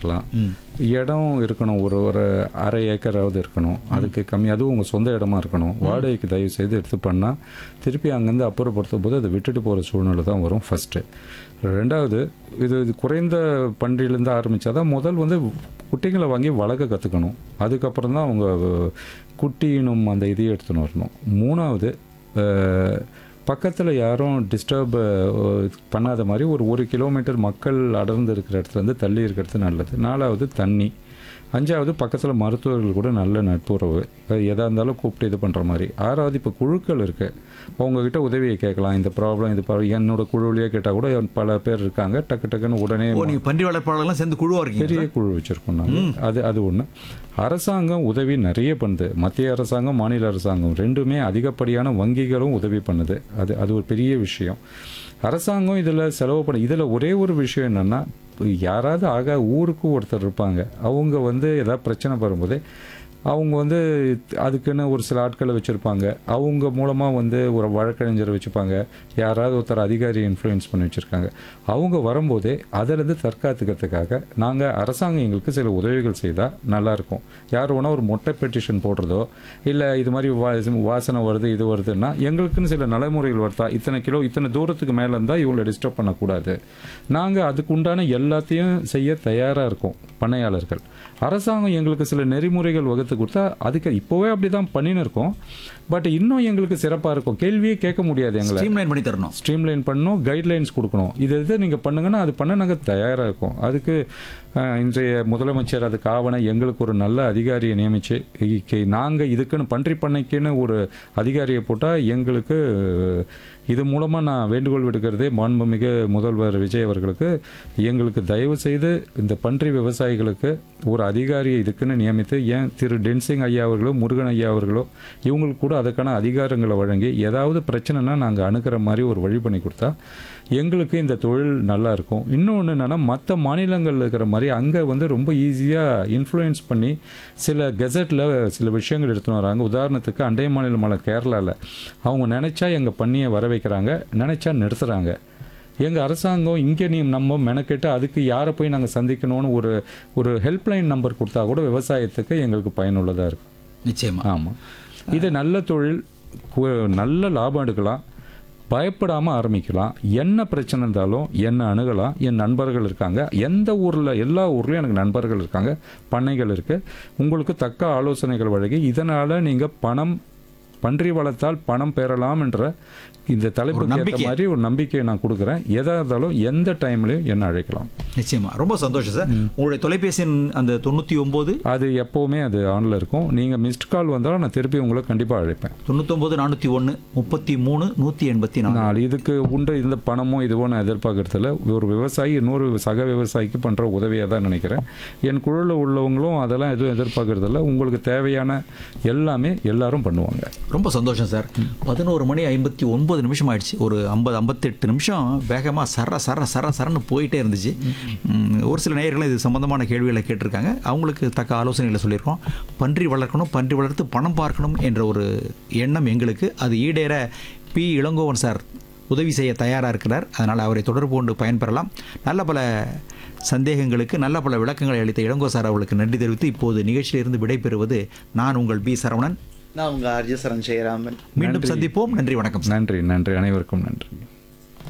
வளர்க்கலாம் இடம் இருக்கணும் ஒரு ஒரு அரை ஏக்கராவது இருக்கணும் அதுக்கு கம்மி அதுவும் உங்கள் சொந்த இடமா இருக்கணும் வாடகைக்கு தயவு செய்து எடுத்து பண்ணால் திருப்பி அங்கேருந்து அப்புறப்படுத்தும் போது அதை விட்டுட்டு போகிற சூழ்நிலை தான் வரும் ஃபஸ்ட்டு ரெண்டாவது இது இது குறைந்த பன்றியிலேருந்து ஆரம்பித்தாதான் முதல் வந்து குட்டிகளை வாங்கி வளர்க்க கற்றுக்கணும் அதுக்கப்புறம் தான் அவங்க குட்டியினும் அந்த இதையும் எடுத்துன்னு வரணும் மூணாவது பக்கத்தில் யாரும் டிஸ்டர்ப் பண்ணாத மாதிரி ஒரு ஒரு கிலோமீட்டர் மக்கள் அடர்ந்து இருக்கிற இடத்துலேருந்து தள்ளி இருக்கிறது நல்லது நாலாவது தண்ணி அஞ்சாவது பக்கத்தில் மருத்துவர்கள் கூட நல்ல நட்புறவு அது எதாக இருந்தாலும் கூப்பிட்டு இது பண்ணுற மாதிரி ஆறாவது இப்போ குழுக்கள் இருக்குது அவங்கக்கிட்ட உதவியை கேட்கலாம் இந்த ப்ராப்ளம் இது ப்ராப்ளம் என்னோட குழுவிலேயே கேட்டால் கூட பல பேர் இருக்காங்க டக்கு டக்குன்னு உடனே ஓ நீங்க பன்றி வளர்ப்பாளர்லாம் சேர்ந்து குழுவா இருக்கீங்க பெரிய குழு வச்சுருக்கோம் நாங்கள் அது அது ஒன்று அரசாங்கம் உதவி நிறைய பண்ணுது மத்திய அரசாங்கம் மாநில அரசாங்கம் ரெண்டுமே அதிகப்படியான வங்கிகளும் உதவி பண்ணுது அது அது ஒரு பெரிய விஷயம் அரசாங்கம் இதில் செலவு பண்ண இதில் ஒரே ஒரு விஷயம் என்னென்னா யாராவது ஆக ஊருக்கு ஒருத்தர் இருப்பாங்க அவங்க வந்து ஏதாவது பிரச்சனை வரும்போதே அவங்க வந்து அதுக்குன்னு ஒரு சில ஆட்களை வச்சுருப்பாங்க அவங்க மூலமாக வந்து ஒரு வழக்கறிஞரை வச்சுப்பாங்க யாராவது ஒருத்தர் அதிகாரி இன்ஃப்ளூயன்ஸ் பண்ணி வச்சுருக்காங்க அவங்க வரும்போதே அதிலிருந்து தற்காத்துக்கிறதுக்காக நாங்கள் அரசாங்கம் எங்களுக்கு சில உதவிகள் செய்தால் நல்லாயிருக்கும் யார் வேணால் ஒரு மொட்டை பெட்டிஷன் போடுறதோ இல்லை இது மாதிரி வா வாசனை வருது இது வருதுன்னா எங்களுக்குன்னு சில நடைமுறைகள் வருதா இத்தனை கிலோ இத்தனை தூரத்துக்கு மேலே இருந்தால் இவங்களை டிஸ்டர்ப் பண்ணக்கூடாது நாங்கள் அதுக்கு உண்டான எல்லாத்தையும் செய்ய தயாராக இருக்கோம் பண்ணையாளர்கள் அரசாங்கம் எங்களுக்கு சில நெறிமுறைகள் வகுத்து கொடுத்தா அதுக்கு இப்போவே அப்படி தான் பண்ணின்னு இருக்கோம் பட் இன்னும் எங்களுக்கு சிறப்பாக இருக்கும் கேள்வியே கேட்க முடியாது எங்களை ஸ்ட்ரீம்லைன் பண்ணி தரணும் ஸ்ட்ரீம்லைன் பண்ணணும் கைட்லைன்ஸ் கொடுக்கணும் இது இது நீங்கள் பண்ணுங்கன்னா அது பண்ண நாங்கள் தயாராக இருக்கோம் அதுக்கு அஹ், இன்றைய முதலமைச்சர் அதுக்கு ஆவண எங்களுக்கு ஒரு நல்ல அதிகாரியை நியமித்து நாங்கள் இதுக்குன்னு பன்றி பண்ணைக்குன்னு ஒரு அதிகாரியை போட்டால் எங்களுக்கு அஹ், இது மூலமாக நான் வேண்டுகோள் விடுக்கிறதே மாண்புமிகு முதல்வர் விஜய் அவர்களுக்கு எங்களுக்கு தயவு செய்து இந்த பன்றி விவசாயிகளுக்கு ஒரு அதிகாரியை இதுக்குன்னு நியமித்து ஏன் திரு டென்சிங் ஐயா அவர்களோ முருகன் ஐயா அவர்களோ இவங்களுக்கு கூட அதுக்கான அதிகாரங்களை வழங்கி ஏதாவது பிரச்சனைனா நாங்கள் அணுகிற மாதிரி ஒரு வழி பண்ணி கொடுத்தா எங்களுக்கு இந்த தொழில் நல்லா இருக்கும் இன்னொன்று என்னென்னா மற்ற மாநிலங்களில் இருக்கிற மாதிரி அங்கே வந்து ரொம்ப ஈஸியாக இன்ஃப்ளூயன்ஸ் பண்ணி சில கெசட்டில் சில விஷயங்கள் எடுத்துன்னு வராங்க உதாரணத்துக்கு அண்டை மாநிலமான கேரளாவில் அவங்க நினச்சா எங்கள் பண்ணியை வர வைக்கிறாங்க நினச்சா நிறுத்துறாங்க எங்கள் அரசாங்கம் இங்கே நீ நம்ம மெனக்கெட்டு அதுக்கு யாரை போய் நாங்கள் சந்திக்கணும்னு ஒரு ஒரு ஹெல்ப்லைன் நம்பர் கொடுத்தா கூட விவசாயத்துக்கு எங்களுக்கு பயனுள்ளதாக இருக்கும் நிச்சயமா ஆமாம் இது நல்ல தொழில் கு- நல்ல லாபம் எடுக்கலாம் பயப்படாமல் ஆரம்பிக்கலாம் என்ன பிரச்சனை இருந்தாலும் என்னை அணுகலாம் என் நண்பர்கள் இருக்காங்க எந்த ஊரில் எல்லா ஊர்லேயும் எனக்கு நண்பர்கள் இருக்காங்க பண்ணைகள் இருக்குது உங்களுக்கு தக்க ஆலோசனைகள் வழங்கி இதனால் நீங்கள் பணம் பன்றி வளர்த்தால் பணம் பெறலாம் என்ற இந்த தலைப்புக்கு ஏற்ற நம்பிக்கை. மாதிரி ஒரு நம்பிக்கையை நான் கொடுக்குறேன் எதாக இருந்தாலும் எந்த டைம்லையும் என்ன அழைக்கலாம் நிச்சயமா ரொம்ப சந்தோஷம் சார் உங்களுடைய தொலைபேசியின் அந்த தொண்ணூற்றி ஒம்பது அது எப்போவுமே அது ஆனில் இருக்கும் நீங்கள் மிஸ்ட் கால் வந்தாலும் நான் திருப்பி உங்களை கண்டிப்பாக அழைப்பேன் தொண்ணூத்தொம்பது நானூற்றி ஒன்று முப்பத்தி மூணு நூற்றி எண்பத்தி நாலு நான் இதுக்கு உண்டு இந்த பணமோ இதுவோ நான் எதிர்பார்க்கறதில்ல ஒரு விவசாயி இன்னொரு சக விவசாயிக்கு பண்ணுற உதவியாக தான் நினைக்கிறேன் என் குழுவில் உள்ளவங்களும் அதெல்லாம் எதுவும் எதிர்பார்க்கறதில்ல உங்களுக்கு தேவையான எல்லாமே எல்லாரும் பண்ணுவாங்க ரொம்ப சந்தோஷம் சார் பதினோரு மணி ஐம்பத்தி ஒன்பது நிமிஷம் ஆயிடுச்சு ஒரு ஐம்பது ஐம்பத்தெட்டு நிமிஷம் வேகமாக சர சர சர சரன்னு போயிட்டே இருந்துச்சு ம், ஒரு சில நேயர்களும் இது சம்பந்தமான கேள்விகளை கேட்டிருக்காங்க அவங்களுக்கு தக்க ஆலோசனைகளை சொல்லியிருக்கோம் பன்றி வளர்க்கணும் பன்றி வளர்த்து பணம் பார்க்கணும் என்ற ஒரு எண்ணம் எங்களுக்கு அது ஈடேற பி இளங்கோவன் சார் உதவி செய்ய தயாராக இருக்கிறார் அதனால் அவரை தொடர்பு கொண்டு பயன்பெறலாம் நல்ல பல சந்தேகங்களுக்கு நல்ல பல விளக்கங்களை அளித்த இளங்கோ சார் அவர்களுக்கு நன்றி தெரிவித்து இப்போது நிகழ்ச்சியிலிருந்து விடைபெறுவது நான் உங்கள் பி சரவணன் நான் உங்கள் ஆர்ஜி சரண் ஜெயராமன் மீண்டும் சந்திப்போம் நன்றி வணக்கம் சார் நன்றி நன்றி அனைவருக்கும் நன்றி